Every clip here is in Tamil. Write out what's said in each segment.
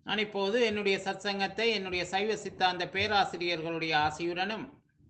நான் இப்போது என்னுடைய சத்சங்கத்தை என்னுடைய சைவ சித்தாந்த பேராசிரியர்களுடைய ஆசியுடனும்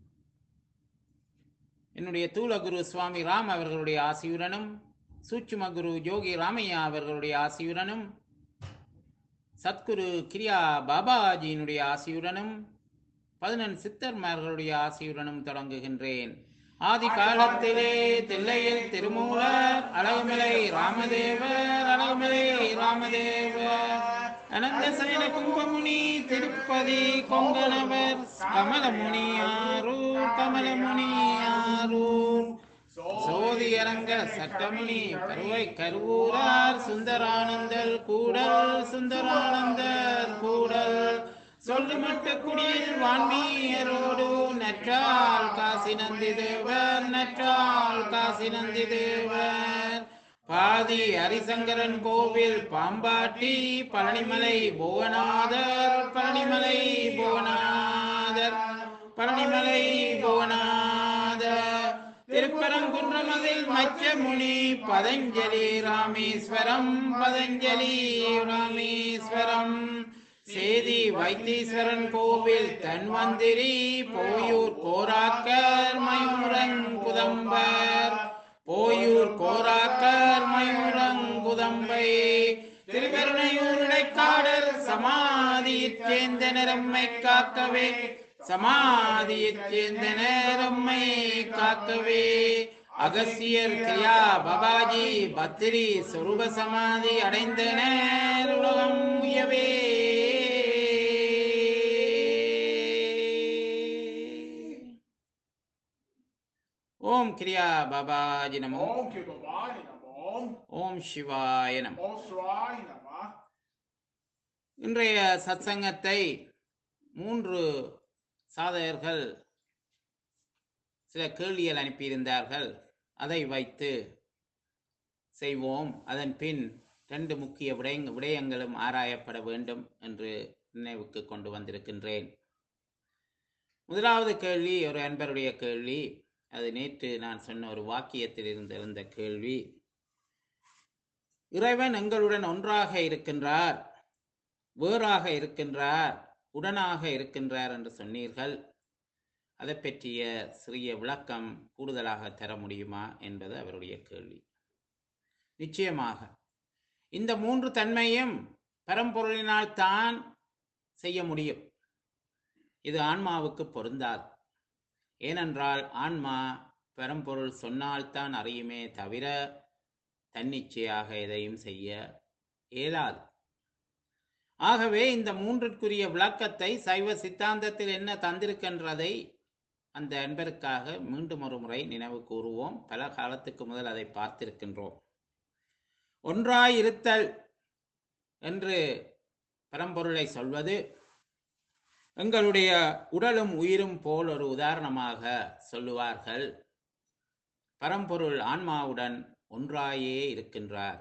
என்னுடைய தூலகுரு சுவாமி ராம் அவர்களுடைய ஆசியுடனும் சூட்சும குரு யோகி ராமையா அவர்களுடைய ஆசியுடனும் சத்குரு கிரியா பாபாஜியினுடைய ஆசியுடனும் பதினெண் சித்தர்மார்களுடைய ஆசியுடனும் தொடங்குகின்றேன் ஆதி காலத்திலே தில்லையில் திருமூலர் அழகுமலை ராமதேவர் அழகுமலை ராமதேவர் அனந்த சைன கும்பமுனி திருப்பதி கொங்கணவர் கமலமுனி ஆரூர் கமலமுனி ஆரூர் சோதியரங்க சட்டமுனி கருவை கருவூரார் சுந்தரானந்தர் கூடல் சுந்தரானந்தர் கூடல் சொல்லு மட்ட குடியில் வான்மீயரோடு நற்றால் காசி நந்தி தேவர் நற்றால் காசி நந்தி தேவர் பாதி ஹரிசங்கரன் கோவில் பாம்பாட்டி பழனிமலை புவனாதர் பழனிமலை புவனாதர் பழனிமலை புவனாதர் திருப்பரங்குன்றமதில் மச்சமுனி பதஞ்சலி ராமேஸ்வரம் பதஞ்சலி ராமேஸ்வரம் சேதி வைத்தீஸ்வரன் கோவில் தன்வந்திரி போயூர் கோராக்கர் மயூரங்குதம்பர் போயூர் கோராக்கர் மயூரங்குதம்பை திருவருணையூர் இடைக்காடல் சமாதியைச் சேர்ந்த நிறம்மை காக்கவே சமாதியைச் சேர்ந்த நேரம்மை காக்கவே அகசியர் கிரியா பபாஜி பத்திரி சொரூப சமாதி அடைந்த நேர் உலகம் உயவே ஓம் கிரியா பாபாஜி நமோ ஓம் கிருபாய் நமோ ஓம் சிவாய நமோ ஓம் சிவாய் நம இன்றைய சத்சங்கத்தை மூன்று சாதகர்கள் சில கேள்விகள் அனுப்பியிருந்தார்கள் அதை வைத்து செய்வோம் அதன் பின் ரெண்டு முக்கிய விடயங் விடயங்களும் ஆராயப்பட வேண்டும் என்று நினைவுக்கு கொண்டு வந்திருக்கின்றேன் முதலாவது கேள்வி ஒரு அன்பருடைய கேள்வி அது நேற்று நான் சொன்ன ஒரு வாக்கியத்தில் இருந்து இருந்த கேள்வி இறைவன் எங்களுடன் ஒன்றாக இருக்கின்றார் வேறாக இருக்கின்றார் உடனாக இருக்கின்றார் என்று சொன்னீர்கள் அதை பற்றிய சிறிய விளக்கம் கூடுதலாக தர முடியுமா என்பது அவருடைய கேள்வி நிச்சயமாக இந்த மூன்று தன்மையும் பரம்பொருளினால் தான் செய்ய முடியும் இது ஆன்மாவுக்கு பொருந்தாது ஏனென்றால் ஆன்மா பரம்பொருள் சொன்னால்தான் அறியுமே தவிர தன்னிச்சையாக எதையும் செய்ய இயலாது ஆகவே இந்த மூன்றிற்குரிய விளக்கத்தை சைவ சித்தாந்தத்தில் என்ன தந்திருக்கின்றதை அந்த அன்பருக்காக மீண்டும் ஒரு முறை நினைவு கூறுவோம் பல காலத்துக்கு முதல் அதை பார்த்திருக்கின்றோம் ஒன்றாயிருத்தல் என்று பரம்பொருளை சொல்வது எங்களுடைய உடலும் உயிரும் போல் ஒரு உதாரணமாக சொல்லுவார்கள் பரம்பொருள் ஆன்மாவுடன் ஒன்றாயே இருக்கின்றார்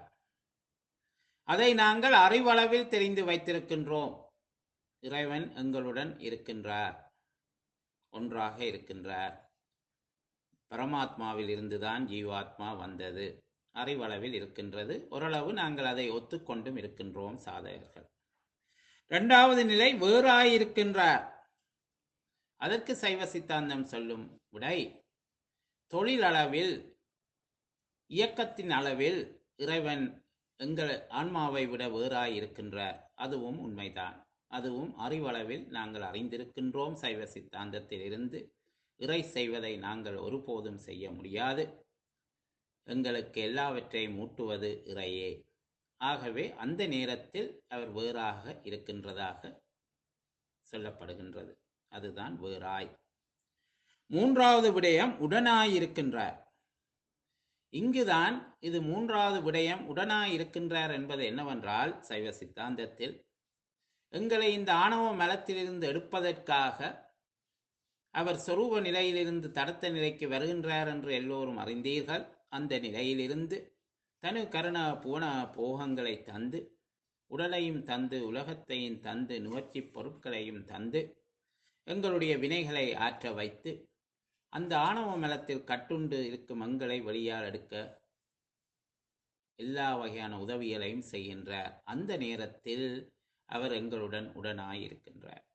அதை நாங்கள் அறிவளவில் தெரிந்து வைத்திருக்கின்றோம் இறைவன் எங்களுடன் இருக்கின்றார் ஒன்றாக இருக்கின்றார் பரமாத்மாவில் இருந்துதான் ஜீவாத்மா வந்தது அறிவளவில் இருக்கின்றது ஓரளவு நாங்கள் அதை ஒத்துக்கொண்டும் இருக்கின்றோம் சாதகர்கள் இரண்டாவது நிலை வேறாயிருக்கின்றார் அதற்கு சைவ சித்தாந்தம் சொல்லும் விடை தொழிலளவில் இயக்கத்தின் அளவில் இறைவன் எங்கள் ஆன்மாவை விட வேறாயிருக்கின்றார் அதுவும் உண்மைதான் அதுவும் அறிவளவில் நாங்கள் அறிந்திருக்கின்றோம் சைவ சித்தாந்தத்தில் இருந்து இறை செய்வதை நாங்கள் ஒருபோதும் செய்ய முடியாது எங்களுக்கு எல்லாவற்றையும் மூட்டுவது இறையே ஆகவே அந்த நேரத்தில் அவர் வேறாக இருக்கின்றதாக சொல்லப்படுகின்றது அதுதான் வேறாய் மூன்றாவது விடயம் உடனாயிருக்கின்றார் இங்குதான் இது மூன்றாவது விடயம் உடனாயிருக்கின்றார் என்பது என்னவென்றால் சைவ சித்தாந்தத்தில் எங்களை இந்த ஆணவ மலத்திலிருந்து எடுப்பதற்காக அவர் சொரூப நிலையிலிருந்து தடத்த நிலைக்கு வருகின்றார் என்று எல்லோரும் அறிந்தீர்கள் அந்த நிலையிலிருந்து தனு கருண பூண போகங்களை தந்து உடலையும் தந்து உலகத்தையும் தந்து நுவர்ச்சி பொருட்களையும் தந்து எங்களுடைய வினைகளை ஆற்ற வைத்து அந்த ஆணவ மலத்தில் கட்டுண்டு இருக்கும் மங்களை வெளியால் எடுக்க எல்லா வகையான உதவிகளையும் செய்கின்றார் அந்த நேரத்தில் அவர் எங்களுடன் உடனாய் இருக்கின்றார்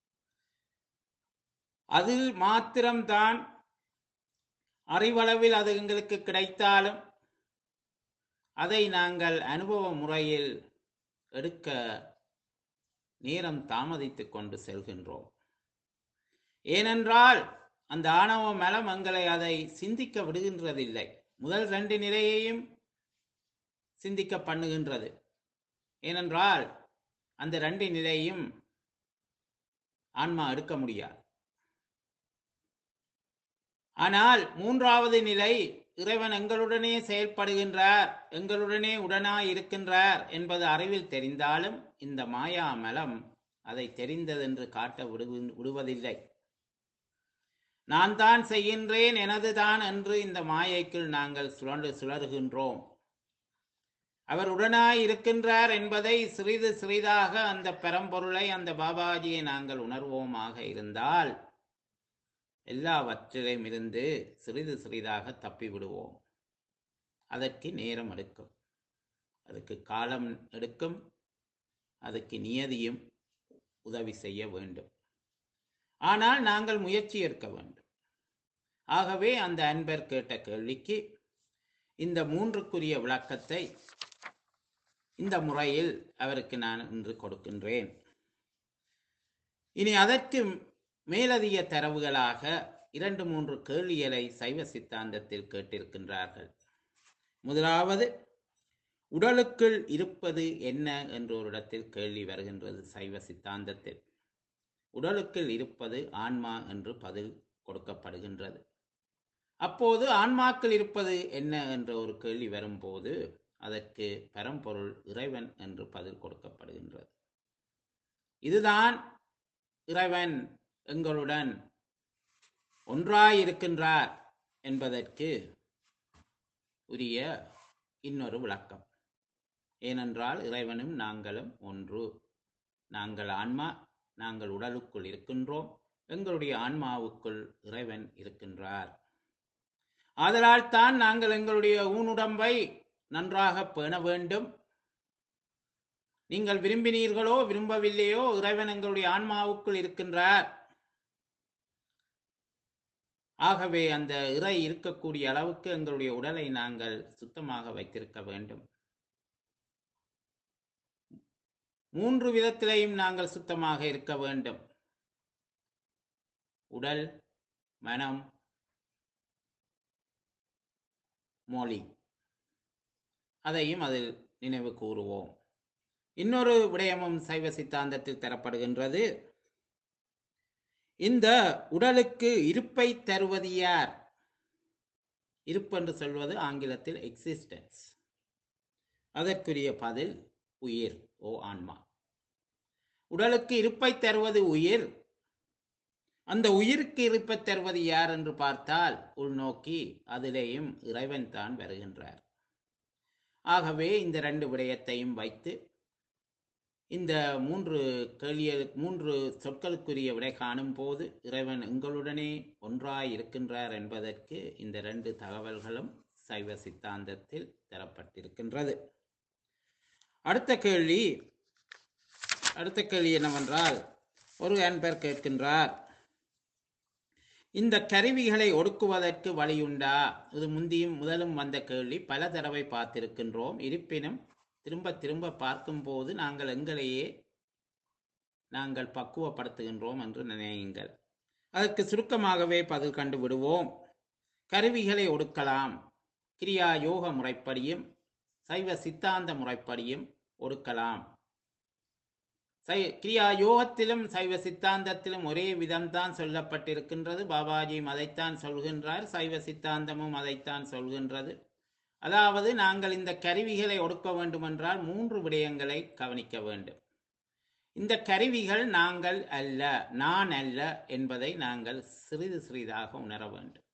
அதில் மாத்திரம்தான் அறிவளவில் அது எங்களுக்கு கிடைத்தாலும் அதை நாங்கள் அனுபவ முறையில் எடுக்க நேரம் தாமதித்துக் கொண்டு செல்கின்றோம் ஏனென்றால் அந்த ஆணவ மலம் எங்களை அதை சிந்திக்க விடுகின்றதில்லை முதல் ரெண்டு நிலையையும் சிந்திக்க பண்ணுகின்றது ஏனென்றால் அந்த ரெண்டு நிலையும் ஆன்மா எடுக்க முடியாது ஆனால் மூன்றாவது நிலை இறைவன் எங்களுடனே செயல்படுகின்றார் எங்களுடனே உடனாய் இருக்கின்றார் என்பது அறிவில் தெரிந்தாலும் இந்த மாயா மலம் அதை தெரிந்ததென்று காட்ட விடுவி விடுவதில்லை நான் தான் செய்கின்றேன் எனதுதான் என்று இந்த மாயைக்குள் நாங்கள் சுழன்று சுழறுகின்றோம் அவர் உடனாய் இருக்கின்றார் என்பதை சிறிது சிறிதாக அந்த பரம்பொருளை அந்த பாபாஜியை நாங்கள் உணர்வோமாக இருந்தால் எல்லாவற்றிலும் இருந்து சிறிது சிறிதாக தப்பி விடுவோம் அதற்கு நேரம் எடுக்கும் அதுக்கு காலம் எடுக்கும் அதுக்கு நியதியும் உதவி செய்ய வேண்டும் ஆனால் நாங்கள் முயற்சி எடுக்க வேண்டும் ஆகவே அந்த அன்பர் கேட்ட கேள்விக்கு இந்த மூன்றுக்குரிய விளக்கத்தை இந்த முறையில் அவருக்கு நான் இன்று கொடுக்கின்றேன் இனி அதற்கு மேலதிக தரவுகளாக இரண்டு மூன்று கேள்விகளை சைவ சித்தாந்தத்தில் கேட்டிருக்கின்றார்கள் முதலாவது உடலுக்குள் இருப்பது என்ன என்ற ஒரு இடத்தில் கேள்வி வருகின்றது சைவ சித்தாந்தத்தில் உடலுக்குள் இருப்பது ஆன்மா என்று பதில் கொடுக்கப்படுகின்றது அப்போது ஆன்மாக்கள் இருப்பது என்ன என்ற ஒரு கேள்வி வரும்போது அதற்கு பரம்பொருள் இறைவன் என்று பதில் கொடுக்கப்படுகின்றது இதுதான் இறைவன் எங்களுடன் ஒன்றாயிருக்கின்றார் என்பதற்கு உரிய இன்னொரு விளக்கம் ஏனென்றால் இறைவனும் நாங்களும் ஒன்று நாங்கள் ஆன்மா நாங்கள் உடலுக்குள் இருக்கின்றோம் எங்களுடைய ஆன்மாவுக்குள் இறைவன் இருக்கின்றார் ஆதலால் தான் நாங்கள் எங்களுடைய ஊனுடம்பை நன்றாக பேண வேண்டும் நீங்கள் விரும்பினீர்களோ விரும்பவில்லையோ இறைவன் எங்களுடைய ஆன்மாவுக்குள் இருக்கின்றார் ஆகவே அந்த இறை இருக்கக்கூடிய அளவுக்கு எங்களுடைய உடலை நாங்கள் சுத்தமாக வைத்திருக்க வேண்டும் மூன்று விதத்திலையும் நாங்கள் சுத்தமாக இருக்க வேண்டும் உடல் மனம் மொழி அதையும் அதில் நினைவு கூறுவோம் இன்னொரு விடயமும் சைவ சித்தாந்தத்தில் தரப்படுகின்றது இந்த உடலுக்கு இருப்பை தருவது யார் இருப்பென்று சொல்வது ஆங்கிலத்தில் எக்ஸிஸ்டன்ஸ் அதற்குரிய பதில் உயிர் ஓ ஆன்மா உடலுக்கு இருப்பை தருவது உயிர் அந்த உயிருக்கு இருப்பை தருவது யார் என்று பார்த்தால் உள்நோக்கி அதிலேயும் இறைவன் தான் வருகின்றார் ஆகவே இந்த ரெண்டு விடயத்தையும் வைத்து இந்த மூன்று கேள்விய மூன்று சொற்களுக்குரிய விடை காணும் போது இறைவன் எங்களுடனே ஒன்றாய் இருக்கின்றார் என்பதற்கு இந்த ரெண்டு தகவல்களும் சைவ சித்தாந்தத்தில் தரப்பட்டிருக்கின்றது அடுத்த கேள்வி அடுத்த கேள்வி என்னவென்றால் ஒரு அன்பர் கேட்கின்றார் இந்த கருவிகளை ஒடுக்குவதற்கு வழியுண்டா இது முந்தியும் முதலும் வந்த கேள்வி பல தடவை பார்த்திருக்கின்றோம் இருப்பினும் திரும்ப திரும்ப பார்க்கும்போது நாங்கள் எங்களையே நாங்கள் பக்குவப்படுத்துகின்றோம் என்று நினையுங்கள் அதற்கு சுருக்கமாகவே பதில் கண்டு விடுவோம் கருவிகளை ஒடுக்கலாம் கிரியா யோக முறைப்படியும் சைவ சித்தாந்த முறைப்படியும் ஒடுக்கலாம் சை கிரியா யோகத்திலும் சைவ சித்தாந்தத்திலும் ஒரே விதம்தான் சொல்லப்பட்டிருக்கின்றது பாபாஜியும் அதைத்தான் சொல்கின்றார் சைவ சித்தாந்தமும் அதைத்தான் சொல்கின்றது அதாவது நாங்கள் இந்த கருவிகளை ஒடுக்க வேண்டுமென்றால் மூன்று விடயங்களை கவனிக்க வேண்டும் இந்த கருவிகள் நாங்கள் அல்ல நான் அல்ல என்பதை நாங்கள் சிறிது சிறிதாக உணர வேண்டும்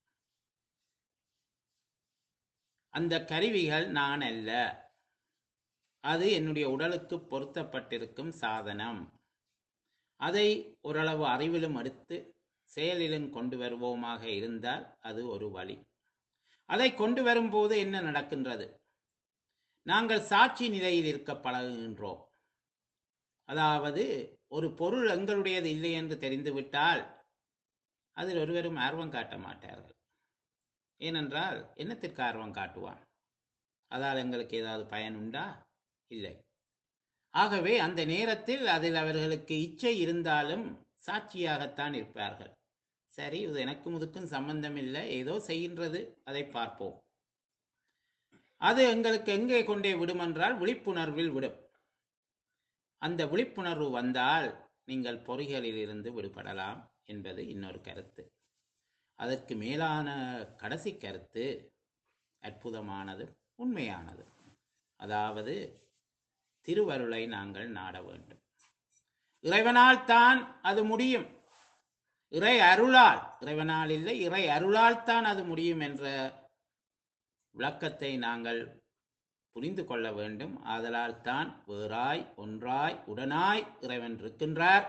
அந்த கருவிகள் நான் அல்ல அது என்னுடைய உடலுக்கு பொருத்தப்பட்டிருக்கும் சாதனம் அதை ஓரளவு அறிவிலும் எடுத்து செயலிலும் கொண்டு வருவோமாக இருந்தால் அது ஒரு வழி அதை கொண்டு வரும்போது என்ன நடக்கின்றது நாங்கள் சாட்சி நிலையில் இருக்க பழகுகின்றோம் அதாவது ஒரு பொருள் எங்களுடையது இல்லை என்று தெரிந்துவிட்டால் அதில் ஒருவரும் ஆர்வம் காட்ட மாட்டார்கள் ஏனென்றால் என்னத்திற்கு ஆர்வம் காட்டுவான் அதால் எங்களுக்கு ஏதாவது பயன் உண்டா இல்லை ஆகவே அந்த நேரத்தில் அதில் அவர்களுக்கு இச்சை இருந்தாலும் சாட்சியாகத்தான் இருப்பார்கள் சரி இது எனக்கும் இதுக்கும் சம்பந்தம் இல்லை ஏதோ செய்கின்றது அதை பார்ப்போம் அது எங்களுக்கு எங்கே கொண்டே விடும் என்றால் விழிப்புணர்வில் விடும் அந்த விழிப்புணர்வு வந்தால் நீங்கள் பொறிகளில் இருந்து விடுபடலாம் என்பது இன்னொரு கருத்து அதற்கு மேலான கடைசி கருத்து அற்புதமானது உண்மையானது அதாவது திருவருளை நாங்கள் நாட வேண்டும் இறைவனால் தான் அது முடியும் இறை அருளால் இறைவனால் இல்லை இறை அருளால் தான் அது முடியும் என்ற விளக்கத்தை நாங்கள் புரிந்து கொள்ள வேண்டும் ஆதலால் தான் வேறாய் ஒன்றாய் உடனாய் இறைவன் இருக்கின்றார்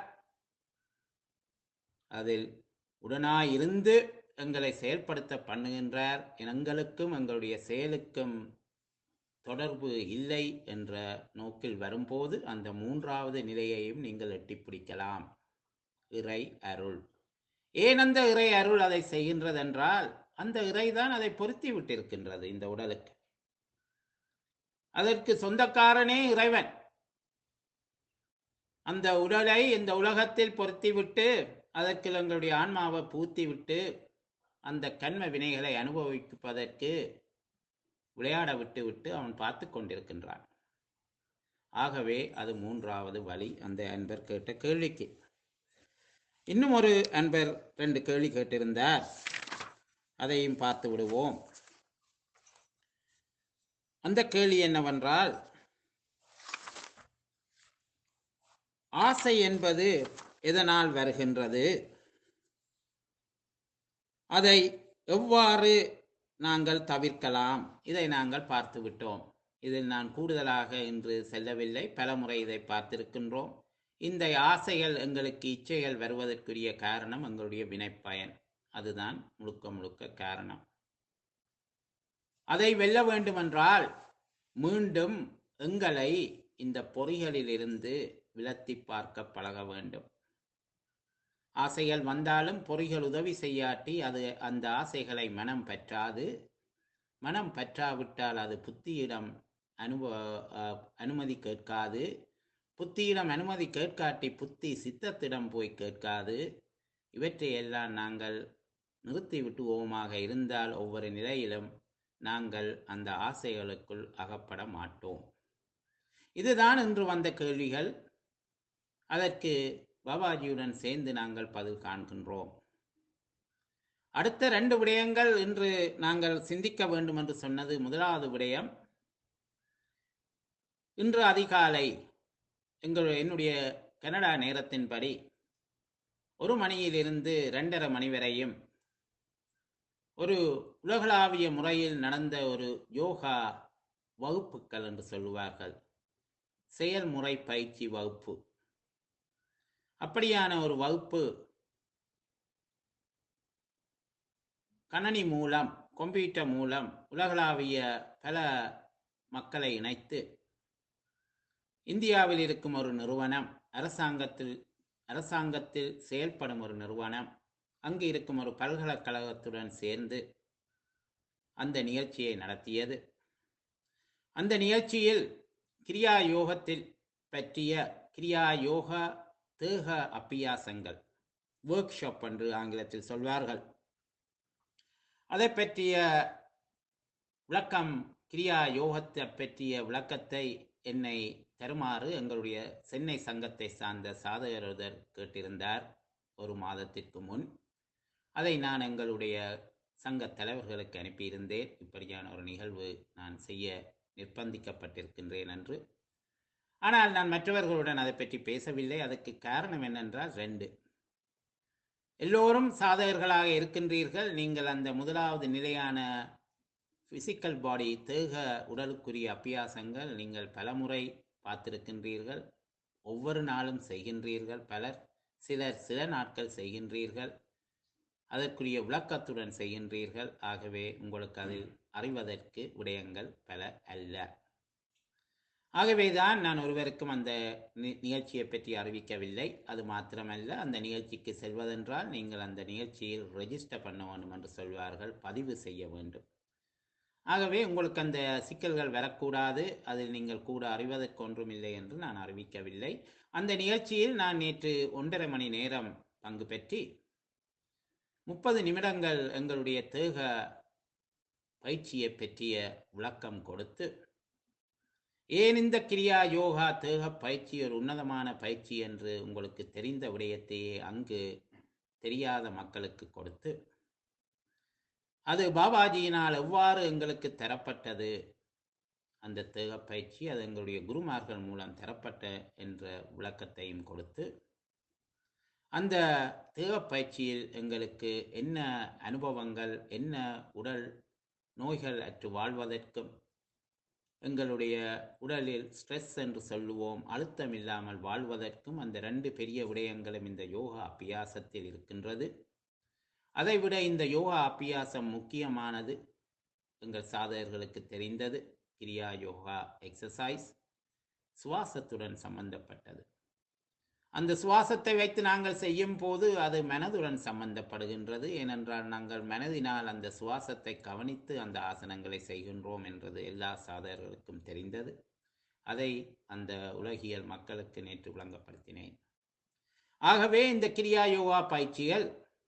அதில் உடனாய் இருந்து எங்களை செயல்படுத்த பண்ணுகின்றார் எங்களுக்கும் எங்களுடைய செயலுக்கும் தொடர்பு இல்லை என்ற நோக்கில் வரும்போது அந்த மூன்றாவது நிலையையும் நீங்கள் எட்டிப் பிடிக்கலாம் இறை அருள் ஏன் அந்த இறை அருள் அதை செய்கின்றதென்றால் அந்த இறைதான் அதை பொருத்தி விட்டிருக்கின்றது இந்த உடலுக்கு அதற்கு சொந்தக்காரனே இறைவன் அந்த உடலை இந்த உலகத்தில் பொருத்திவிட்டு அதற்கு எங்களுடைய ஆன்மாவை பூத்தி விட்டு அந்த கண்ம வினைகளை அனுபவிப்பதற்கு விளையாட விட்டு விட்டு அவன் பார்த்து கொண்டிருக்கின்றான் ஆகவே அது மூன்றாவது வழி அந்த அன்பர் கேட்ட கேள்விக்கு இன்னும் ஒரு அன்பர் ரெண்டு கேள்வி கேட்டிருந்தார் அதையும் பார்த்து விடுவோம் அந்த கேள்வி என்னவென்றால் ஆசை என்பது எதனால் வருகின்றது அதை எவ்வாறு நாங்கள் தவிர்க்கலாம் இதை நாங்கள் பார்த்து விட்டோம் இதில் நான் கூடுதலாக இன்று செல்லவில்லை பலமுறை இதை பார்த்திருக்கின்றோம் இந்த ஆசைகள் எங்களுக்கு இச்சைகள் வருவதற்குரிய காரணம் எங்களுடைய வினைப்பயன் அதுதான் முழுக்க முழுக்க காரணம் அதை வெல்ல வேண்டுமென்றால் மீண்டும் எங்களை இந்த பொறிகளிலிருந்து விலத்தி பார்க்க பழக வேண்டும் ஆசைகள் வந்தாலும் பொறிகள் உதவி செய்யாட்டி அது அந்த ஆசைகளை மனம் பற்றாது மனம் பற்றாவிட்டால் அது புத்தியிடம் அனுப அஹ், அனுமதி கேட்காது புத்தியிடம் அனுமதி கேட்காட்டி புத்தி சித்தத்திடம் போய் கேட்காது இவற்றையெல்லாம் நாங்கள் நிறுத்தி விட்டுவோமாக இருந்தால் ஒவ்வொரு நிலையிலும் நாங்கள் அந்த ஆசைகளுக்குள் அகப்பட மாட்டோம் இதுதான் இன்று வந்த கேள்விகள் அதற்கு பாபாஜியுடன் சேர்ந்து நாங்கள் பதில் காண்கின்றோம் அடுத்த ரெண்டு விடயங்கள் இன்று நாங்கள் சிந்திக்க வேண்டும் என்று சொன்னது முதலாவது விடயம் இன்று அதிகாலை எங்கள் என்னுடைய கனடா நேரத்தின்படி ஒரு மணியிலிருந்து ரெண்டரை மணி வரையும் ஒரு உலகளாவிய முறையில் நடந்த ஒரு யோகா வகுப்புகள் என்று சொல்லுவார்கள் செயல்முறை பயிற்சி வகுப்பு அப்படியான ஒரு வகுப்பு கணனி மூலம் கம்ப்யூட்டர் மூலம் உலகளாவிய பல மக்களை இணைத்து இந்தியாவில் இருக்கும் ஒரு நிறுவனம் அரசாங்கத்தில் அரசாங்கத்தில் செயல்படும் ஒரு நிறுவனம் அங்கு இருக்கும் ஒரு பல்கலைக்கழகத்துடன் சேர்ந்து அந்த நிகழ்ச்சியை நடத்தியது அந்த நிகழ்ச்சியில் கிரியா யோகத்தில் பற்றிய கிரியா யோகா தேக அபியாசங்கள் ஒர்க் ஷாப் என்று ஆங்கிலத்தில் சொல்வார்கள் அதை பற்றிய விளக்கம் கிரியா யோகத்தை பற்றிய விளக்கத்தை என்னை தருமாறு எங்களுடைய சென்னை சங்கத்தை சார்ந்த சாதகர் கேட்டிருந்தார் ஒரு மாதத்திற்கு முன் அதை நான் எங்களுடைய சங்க தலைவர்களுக்கு அனுப்பியிருந்தேன் இப்படியான ஒரு நிகழ்வு நான் செய்ய நிர்பந்திக்கப்பட்டிருக்கின்றேன் என்று ஆனால் நான் மற்றவர்களுடன் அதை பற்றி பேசவில்லை அதுக்கு காரணம் என்னென்றால் ரெண்டு எல்லோரும் சாதகர்களாக இருக்கின்றீர்கள் நீங்கள் அந்த முதலாவது நிலையான பிசிக்கல் பாடி தேக உடலுக்குரிய அபியாசங்கள் நீங்கள் பலமுறை பார்த்திருக்கின்றீர்கள் ஒவ்வொரு நாளும் செய்கின்றீர்கள் பலர் சிலர் சில நாட்கள் செய்கின்றீர்கள் அதற்குரிய விளக்கத்துடன் செய்கின்றீர்கள் ஆகவே உங்களுக்கு அதில் அறிவதற்கு விடயங்கள் பல அல்ல ஆகவேதான் நான் ஒருவருக்கும் அந்த நி- நிகழ்ச்சியை பற்றி அறிவிக்கவில்லை அது மாத்திரமல்ல அந்த நிகழ்ச்சிக்கு செல்வதென்றால் நீங்கள் அந்த நிகழ்ச்சியில் ரெஜிஸ்டர் பண்ண வேண்டும் என்று சொல்வார்கள் பதிவு செய்ய வேண்டும் ஆகவே உங்களுக்கு அந்த சிக்கல்கள் வரக்கூடாது அதில் நீங்கள் கூட அறிவதற்கு ஒன்றுமில்லை என்று நான் அறிவிக்கவில்லை அந்த நிகழ்ச்சியில் நான் நேற்று ஒன்றரை மணி நேரம் பங்கு பெற்றி முப்பது நிமிடங்கள் எங்களுடைய தேக பயிற்சியை பற்றிய விளக்கம் கொடுத்து ஏன் இந்த கிரியா யோகா தேக பயிற்சி ஒரு உன்னதமான பயிற்சி என்று உங்களுக்கு தெரிந்த விடயத்தையே அங்கு தெரியாத மக்களுக்கு கொடுத்து அது பாபாஜியினால் எவ்வாறு எங்களுக்கு தரப்பட்டது அந்த தேக பயிற்சி அது எங்களுடைய குருமார்கள் மூலம் தரப்பட்ட என்ற விளக்கத்தையும் கொடுத்து அந்த தேக பயிற்சியில் எங்களுக்கு என்ன அனுபவங்கள் என்ன உடல் நோய்கள் அற்று வாழ்வதற்கும் எங்களுடைய உடலில் ஸ்ட்ரெஸ் என்று சொல்லுவோம் அழுத்தம் இல்லாமல் வாழ்வதற்கும் அந்த ரெண்டு பெரிய விடயங்களும் இந்த யோகா அபியாசத்தில் இருக்கின்றது அதைவிட இந்த யோகா அபியாசம் முக்கியமானது எங்கள் சாதகர்களுக்கு தெரிந்தது கிரியா யோகா எக்ஸசைஸ் சுவாசத்துடன் சம்பந்தப்பட்டது அந்த சுவாசத்தை வைத்து நாங்கள் செய்யும் போது அது மனதுடன் சம்பந்தப்படுகின்றது ஏனென்றால் நாங்கள் மனதினால் அந்த சுவாசத்தை கவனித்து அந்த ஆசனங்களை செய்கின்றோம் என்றது எல்லா சாதகர்களுக்கும் தெரிந்தது அதை அந்த உலகியல் மக்களுக்கு நேற்று விளங்கப்படுத்தினேன் ஆகவே இந்த கிரியா யோகா பயிற்சிகள்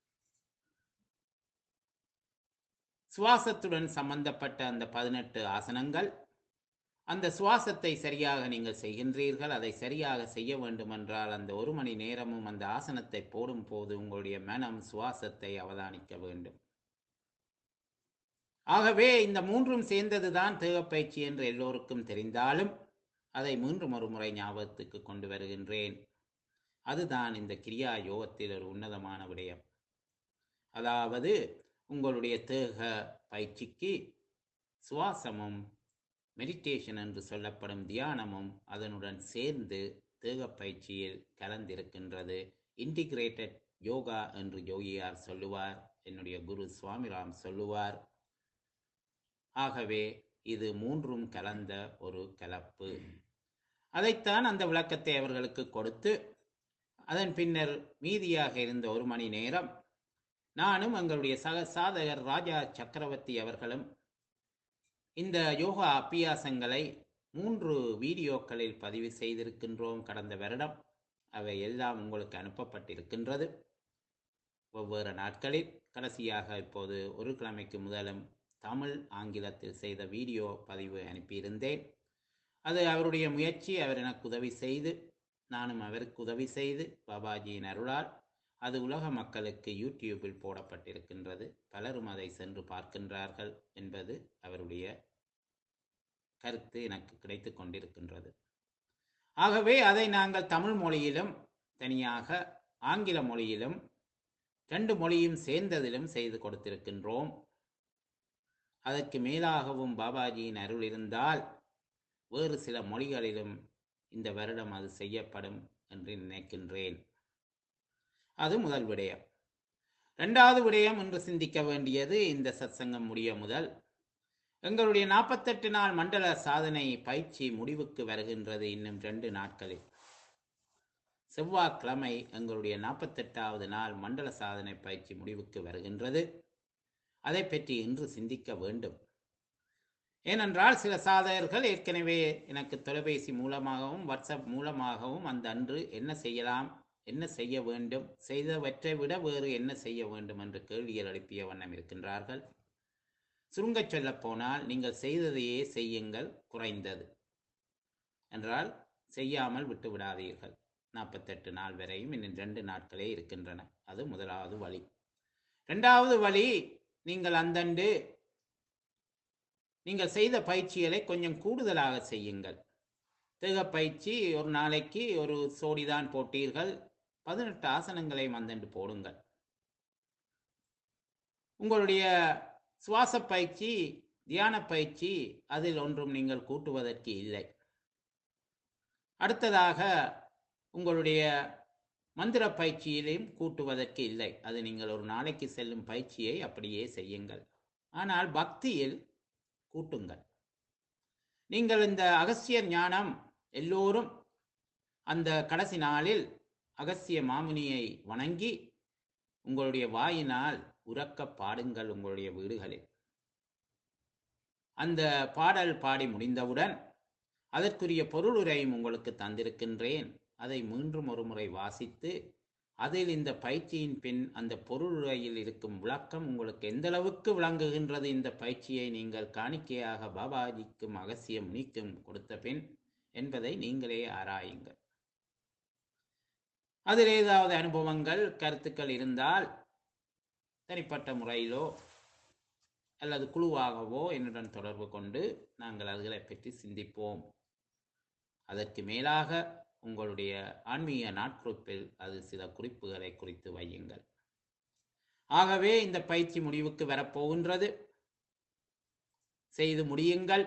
சுவாசத்துடன் சம்பந்தப்பட்ட அந்த பதினெட்டு ஆசனங்கள் அந்த சுவாசத்தை சரியாக நீங்கள் செய்கின்றீர்கள் அதை சரியாக செய்ய வேண்டுமென்றால் அந்த ஒரு மணி நேரமும் அந்த ஆசனத்தை போடும் போது உங்களுடைய மனம் சுவாசத்தை அவதானிக்க வேண்டும் ஆகவே இந்த மூன்றும் சேர்ந்ததுதான் தேகப்பயிற்சி என்று எல்லோருக்கும் தெரிந்தாலும் அதை மீண்டும் ஒரு முறை ஞாபகத்துக்கு கொண்டு வருகின்றேன் அதுதான் இந்த கிரியா யோகத்தில் ஒரு உன்னதமான விடயம் அதாவது உங்களுடைய தேக பயிற்சிக்கு சுவாசமும் மெடிடேஷன் என்று சொல்லப்படும் தியானமும் அதனுடன் சேர்ந்து தேக பயிற்சியில் கலந்திருக்கின்றது இன்டிகிரேட்டட் யோகா என்று யோகியார் சொல்லுவார் என்னுடைய குரு சுவாமிராம் சொல்லுவார் ஆகவே இது மூன்றும் கலந்த ஒரு கலப்பு அதைத்தான் அந்த விளக்கத்தை அவர்களுக்கு கொடுத்து அதன் பின்னர் மீதியாக இருந்த ஒரு மணி நேரம் நானும் எங்களுடைய சக சாதகர் ராஜா சக்கரவர்த்தி அவர்களும் இந்த யோகா அபியாசங்களை மூன்று வீடியோக்களில் பதிவு செய்திருக்கின்றோம் கடந்த வருடம் அவை எல்லாம் உங்களுக்கு அனுப்பப்பட்டிருக்கின்றது ஒவ்வொரு நாட்களில் கடைசியாக இப்போது ஒரு கிழமைக்கு முதலும் தமிழ் ஆங்கிலத்தில் செய்த வீடியோ பதிவு அனுப்பியிருந்தேன் அது அவருடைய முயற்சி அவர் எனக்கு உதவி செய்து நானும் அவருக்கு உதவி செய்து பாபாஜியின் அருளால் அது உலக மக்களுக்கு யூடியூபில் போடப்பட்டிருக்கின்றது பலரும் அதை சென்று பார்க்கின்றார்கள் என்பது அவருடைய கருத்து எனக்கு கிடைத்து கொண்டிருக்கின்றது ஆகவே அதை நாங்கள் தமிழ் மொழியிலும் தனியாக ஆங்கில மொழியிலும் ரெண்டு மொழியும் சேர்ந்ததிலும் செய்து கொடுத்திருக்கின்றோம் அதற்கு மேலாகவும் பாபாஜியின் அருள் இருந்தால் வேறு சில மொழிகளிலும் இந்த வருடம் அது செய்யப்படும் என்று நினைக்கின்றேன் அது முதல் விடயம் இரண்டாவது விடயம் என்று சிந்திக்க வேண்டியது இந்த சத்சங்கம் முடிய முதல் எங்களுடைய நாற்பத்தெட்டு நாள் மண்டல சாதனை பயிற்சி முடிவுக்கு வருகின்றது இன்னும் ரெண்டு நாட்களில் செவ்வாய்க்கிழமை எங்களுடைய நாற்பத்தெட்டாவது நாள் மண்டல சாதனை பயிற்சி முடிவுக்கு வருகின்றது அதை பற்றி இன்று சிந்திக்க வேண்டும் ஏனென்றால் சில சாதகர்கள் ஏற்கனவே எனக்கு தொலைபேசி மூலமாகவும் வாட்ஸ்அப் மூலமாகவும் அந்த அன்று என்ன செய்யலாம் என்ன செய்ய வேண்டும் செய்தவற்றை விட வேறு என்ன செய்ய வேண்டும் என்று கேள்விகள் எழுப்பிய வண்ணம் இருக்கின்றார்கள் சுருங்கச் சொல்லப் போனால் நீங்கள் செய்ததையே செய்யுங்கள் குறைந்தது என்றால் செய்யாமல் விட்டு விடாதீர்கள் நாற்பத்தெட்டு நாள் வரையும் இன்னும் ரெண்டு நாட்களே இருக்கின்றன அது முதலாவது வழி இரண்டாவது வழி நீங்கள் அந்தண்டு நீங்கள் செய்த பயிற்சிகளை கொஞ்சம் கூடுதலாக செய்யுங்கள் தேக பயிற்சி ஒரு நாளைக்கு ஒரு சோடிதான் போட்டீர்கள் பதினெட்டு ஆசனங்களை அந்தண்டு போடுங்கள் உங்களுடைய சுவாச பயிற்சி தியான பயிற்சி அதில் ஒன்றும் நீங்கள் கூட்டுவதற்கு இல்லை அடுத்ததாக உங்களுடைய மந்திர பயிற்சியிலையும் கூட்டுவதற்கு இல்லை அது நீங்கள் ஒரு நாளைக்கு செல்லும் பயிற்சியை அப்படியே செய்யுங்கள் ஆனால் பக்தியில் கூட்டுங்கள் நீங்கள் இந்த அகஸ்திய ஞானம் எல்லோரும் அந்த கடைசி நாளில் அகஸ்திய மாமுனியை வணங்கி உங்களுடைய வாயினால் உறக்க பாடுங்கள் உங்களுடைய வீடுகளில் அந்த பாடல் பாடி முடிந்தவுடன் அதற்குரிய பொருளுரையும் உங்களுக்கு தந்திருக்கின்றேன் அதை மீண்டும் ஒரு முறை வாசித்து அதில் இந்த பயிற்சியின் பின் அந்த பொருளுரையில் இருக்கும் விளக்கம் உங்களுக்கு எந்த அளவுக்கு விளங்குகின்றது இந்த பயிற்சியை நீங்கள் காணிக்கையாக பாபாஜிக்கும் அகசியம் நீக்கும் கொடுத்த பின் என்பதை நீங்களே ஆராயுங்கள் அதில் ஏதாவது அனுபவங்கள் கருத்துக்கள் இருந்தால் தனிப்பட்ட முறையிலோ அல்லது குழுவாகவோ என்னுடன் தொடர்பு கொண்டு நாங்கள் அதுகளை பற்றி சிந்திப்போம் அதற்கு மேலாக உங்களுடைய ஆன்மீக நாட்குறிப்பில் அது சில குறிப்புகளை குறித்து வையுங்கள் ஆகவே இந்த பயிற்சி முடிவுக்கு வரப்போகின்றது செய்து முடியுங்கள்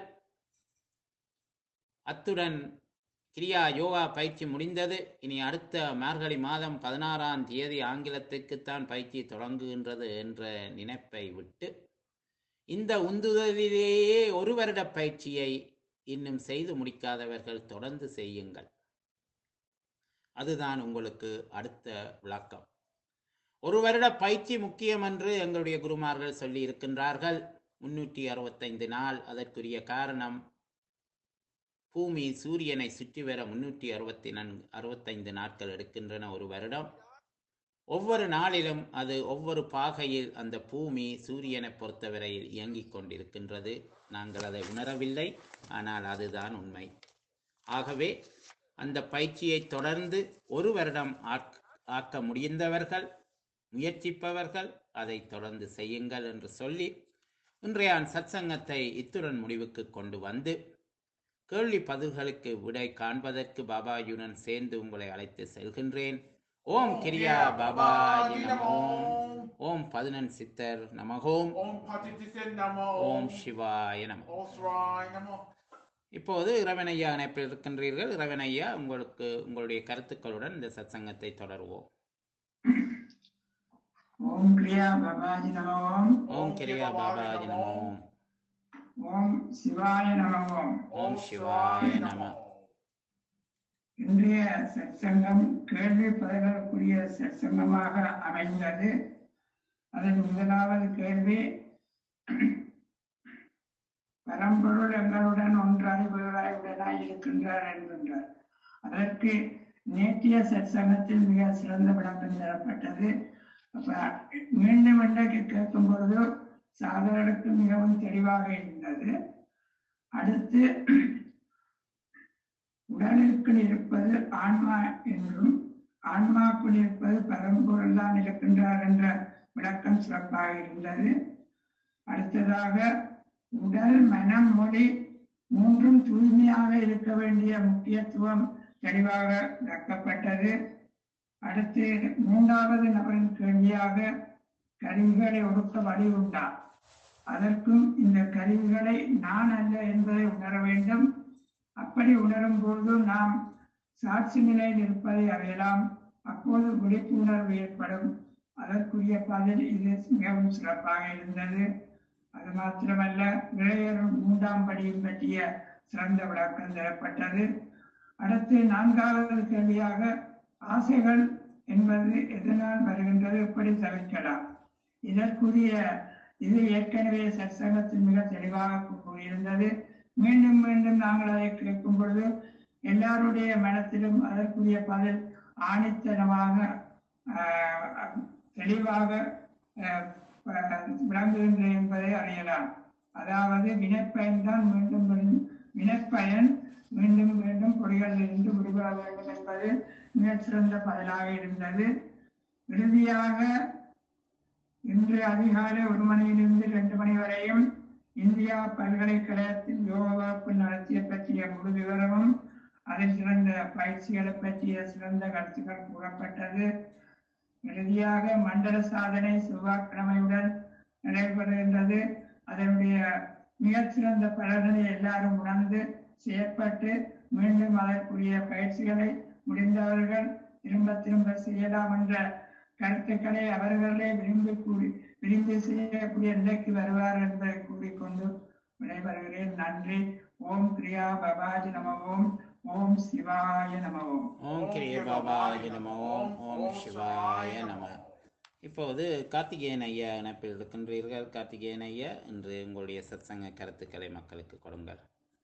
அத்துடன் கிரியா யோகா பயிற்சி முடிந்தது இனி அடுத்த மார்கழி மாதம் பதினாறாம் தேதி ஆங்கிலத்துக்குத்தான் பயிற்சி தொடங்குகின்றது என்ற நினைப்பை விட்டு இந்த உந்துதலிலேயே ஒரு வருட பயிற்சியை இன்னும் செய்து முடிக்காதவர்கள் தொடர்ந்து செய்யுங்கள் அதுதான் உங்களுக்கு அடுத்த விளக்கம் ஒரு வருட பயிற்சி முக்கியம் என்று எங்களுடைய குருமார்கள் சொல்லி இருக்கின்றார்கள் முன்னூற்றி அறுபத்தைந்து நாள் அதற்குரிய காரணம் பூமி சூரியனை சுற்றி வர முன்னூற்றி அறுபத்தி நான்கு அறுபத்தைந்து நாட்கள் எடுக்கின்றன ஒரு வருடம் ஒவ்வொரு நாளிலும் அது ஒவ்வொரு பாகையில் அந்த பூமி சூரியனை பொறுத்தவரையில் இயங்கிக் கொண்டிருக்கின்றது நாங்கள் அதை உணரவில்லை ஆனால் அதுதான் உண்மை ஆகவே அந்த பயிற்சியை தொடர்ந்து ஒரு வருடம் ஆக்- ஆக்க முடிந்தவர்கள் முயற்சிப்பவர்கள் அதை தொடர்ந்து செய்யுங்கள் என்று சொல்லி இன்றைய சத்சங்கத்தை இத்துடன் முடிவுக்கு கொண்டு வந்து கேள்வி பதில்களுக்கு விடை காண்பதற்கு பாபாஜியுடன் சேர்ந்து உங்களை அழைத்து செல்கின்றேன் ஓம் கிரியா பாபாஜி நமோம் ஓம் பதினன் சித்தர் நமகோம் ஓம் பதித்திசன் நமோ ஓம் சிவாய நம ஓம் ஸ்ராய் நமோ இப்போது இறைவனையா இணைப்பில் இருக்கின்றீர்கள் இறைவனையா உங்களுக்கு உங்களுடைய கருத்துக்களுடன் இந்த சத்சங்கத்தை தொடருவோம் ஓம் கிரியா பாபாஜி நம ஓம் ஓம் கிரியா பாபாஜி நமோம் ஓம் சிவாய நம ஓம் ஓம் சிவாய நம இன்றைய சற்சங்கம் கேள்வி பதில்களுக்குரிய சற்சங்கமாக அமைந்தது அதன் முதலாவது கேள்வி பரம்பொருள் எங்களுடன் ஒன்றாய் வேறாய் உடனாய் இருக்கின்றார் என்கின்றார் அதற்கு நேற்றைய சற்சங்கத்தில் மிக சிறந்த விளக்கம் தரப்பட்டது அப்ப மீண்டும் இன்றைக்கு கேட்கும் பொழுது சாதகர்களுக்கு மிகவும் தெளிவாக இருந்தது அடுத்து உடலுக்குள் இருப்பது ஆன்மா என்றும் ஆன்மாக்குள் இருப்பது பரம்பொருள் தான் இருக்கின்றார் என்ற விளக்கம் சிறப்பாக இருந்தது அடுத்ததாக உடல் மனம் மொழி மூன்றும் தூய்மையாக இருக்க வேண்டிய முக்கியத்துவம் தெளிவாக விளக்கப்பட்டது அடுத்து மூன்றாவது நபரின் கேள்வியாக கருவிகளை ஒடுக்க வழி உண்டா அதற்கும் இந்த கருவிகளை நான் அல்ல என்பதை உணர வேண்டும் அப்படி உணரும் பொழுது நாம் சாட்சி நிலையில் இருப்பதை அறியலாம் அப்போது விழிப்புணர்வு ஏற்படும் அதற்குரிய பதில் இது மிகவும் சிறப்பாக இருந்தது அது மாத்திரமல்ல இளையரும் மூன்றாம் படியும் பற்றிய சிறந்த விளக்கம் தரப்பட்டது அடுத்து நான்காவது கேள்வியாக ஆசைகள் என்பது எதனால் வருகின்றது எப்படி தவிர்க்கலாம் இதற்குரிய இது ஏற்கனவே சத்சங்கத்தில் மிக தெளிவாக கூறியிருந்தது மீண்டும் மீண்டும் நாங்கள் அதை கேட்கும் பொழுது எல்லாருடைய மனத்திலும் அதற்குரிய பதில் ஆணித்தனமாக ஆஹ், தெளிவாக ஆஹ், ஆஹ், விளங்குகின்றது என்பதை அறியலாம் அதாவது வினைப்பயன் தான் மீண்டும் மீண்டும் வினைப்பயன் மீண்டும் மீண்டும் பொறிகளில் இருந்து விடுபட வேண்டும் என்பது மிகச்சிறந்த பதிலாக இருந்தது இறுதியாக இன்று அதிகாலை ஒரு மணியிலிருந்து ரெண்டு மணி வரையும் இந்தியா பல்கலைக்கழகத்தில் யோகா வகுப்பு நடத்திய பற்றிய முழு விவரமும் அதில் சிறந்த பயிற்சிகளை பற்றிய சிறந்த கருத்துக்கள் கூறப்பட்டது இறுதியாக மண்டல சாதனை செவ்வாய்க்கிழமையுடன் நடைபெறுகின்றது அதனுடைய மிகச்சிறந்த பலனை எல்லாரும் உணர்ந்து செயற்பட்டு மீண்டும் அதற்குரிய பயிற்சிகளை முடிந்தவர்கள் திரும்ப திரும்ப செய்யலாம் என்ற கருத்துக்களை அவர்களே விரும்பி கூறி விரும்பி செய்யக்கூடிய நிலைக்கு வருவார் என்பதை கூறிக்கொண்டு விடைபெறுகிறேன் நன்றி ஓம் கிரியா பபாஜி நம ஓம் ஓம் சிவாய நம ஓம் ஓம் கிரிய பாபாய நம ஓம் ஓம் சிவாய நம இப்போது கார்த்திகேயன் ஐயா இணைப்பில் இருக்கின்றீர்கள் கார்த்திகேயன் ஐயா இன்று உங்களுடைய சத்சங்க கருத்துக்களை மக்களுக்கு கொடுங்கள்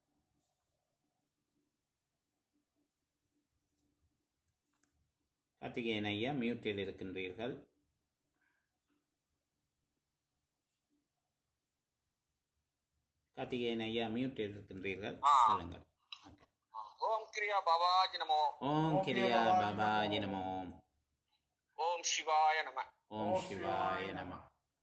கார்த்திகேயன் ஐயா மியூட்டில் இருக்கின்றீர்கள் கார்த்திகேயன் ஐயா மியூட்டில் இருக்கின்றீர்கள் ஆ. சொல்லுங்கள் ஓம் கிரியா பாபாஜி நமோ ஓம் கிரியா பாபாஜி நம ஓம் ஓம் சிவாய நம ஓம் சிவாய நம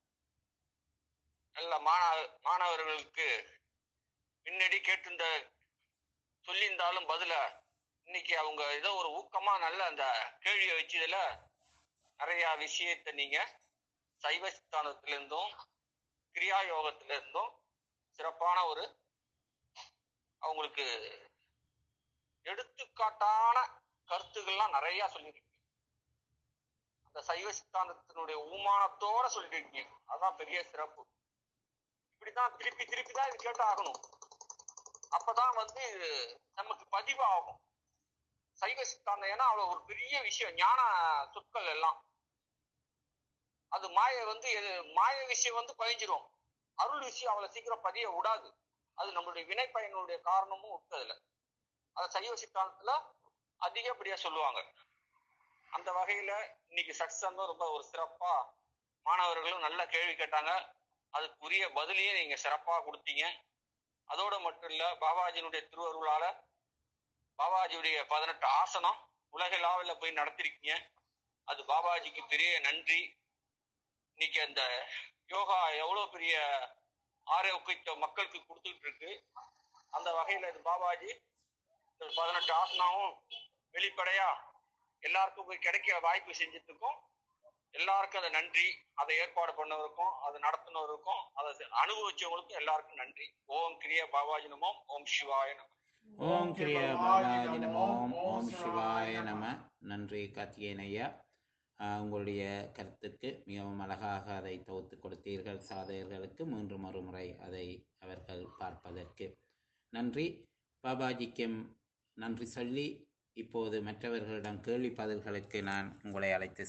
நல்ல மாணவ மாணவர்களுக்கு பின்னாடி கேட்டிருந்த சொல்லியிருந்தாலும் பதில இன்னைக்கு அவங்க ஏதோ ஒரு ஊக்கமா நல்ல அந்த கேள்வியை வச்சதுல நிறைய விஷயத்தை நீங்க சைவ சித்தாந்தத்துல இருந்தும் கிரியா யோகத்துல இருந்தும் சிறப்பான ஒரு அவங்களுக்கு எடுத்துக்காட்டான கருத்துக்கள்லாம் நிறைய சொல்லியிருக்கீங்க அந்த சைவ சித்தாந்தத்தினுடைய ஊமானத்தோட சொல்லிட்டு இருக்கீங்க அதான் பெரிய சிறப்பு இப்படிதான் திருப்பி திருப்பி தான் இது கேட்டு ஆகணும் அப்பதான் வந்து நமக்கு பதிவாகும் சைவ சித்தாந்தம் ஏன்னா அவ்வளவு ஒரு பெரிய விஷயம் ஞான சொற்கள் எல்லாம் அது மாய வந்து எது- மாய விஷயம் வந்து பதிஞ்சிரும் அருள் விஷயம் அவ்வளவு சீக்கிரம் பதிய விடாது அது நம்மளுடைய வினை பயனுடைய காரணமும் இருக்கு அதுல அத சைவ சித்தாந்தத்துல அதிகப்படியா சொல்லுவாங்க அந்த வகையில இன்னைக்கு சத்சங்கம் ரொம்ப ஒரு சிறப்பா மாணவர்களும் நல்ல கேள்வி கேட்டாங்க அதுக்குரிய பதிலையே நீங்க சிறப்பா கொடுத்தீங்க அதோட மட்டும் இல்ல பாபாஜியினுடைய திருவருளால பாபாஜியுடைய பதினெட்டு ஆசனம் உலகளாவில போய் நடத்திருக்கீங்க அது பாபாஜிக்கு பெரிய நன்றி இன்னைக்கு அந்த யோகா எவ்வளவு பெரிய ஆரோக்கியத்தை மக்களுக்கு கொடுத்துட்டு இருக்கு அந்த வகையில இது பாபாஜி இந்த பதினெட்டு ஆசனமும் வெளிப்படையா எல்லாருக்கும் போய் கிடைக்க வாய்ப்பு செஞ்சதுக்கும் எல்லாருக்கும் அது நன்றி அதை ஏற்பாடு பண்ணவருக்கும் அதை நடத்தினவருக்கும் அதை செ- அனுபவிச்சவங்களுக்கும் எல்லாருக்கும் நன்றி ஓம் கிரிய பாபாஜி நமோம் ஓம் சிவாய நம ஓம் கிரியா பாபாஜி நம ஓம் ஓம் சிவாய நம நன்றி கார்த்திகேயன் ஐயா ஆஹ் உங்களுடைய கருத்துக்கு மிகவும் அழகாக அதை தொகுத்து கொடுத்தீர்கள் சாதகர்களுக்கு மூன்று மறுமுறை அதை அவர்கள் பார்ப்பதற்கு நன்றி பாபாஜிக்கும் நன்றி சொல்லி இப்போது மற்றவர்களிடம் கேள்வி பதில்களுக்கு நான் உங்களை அழைத்து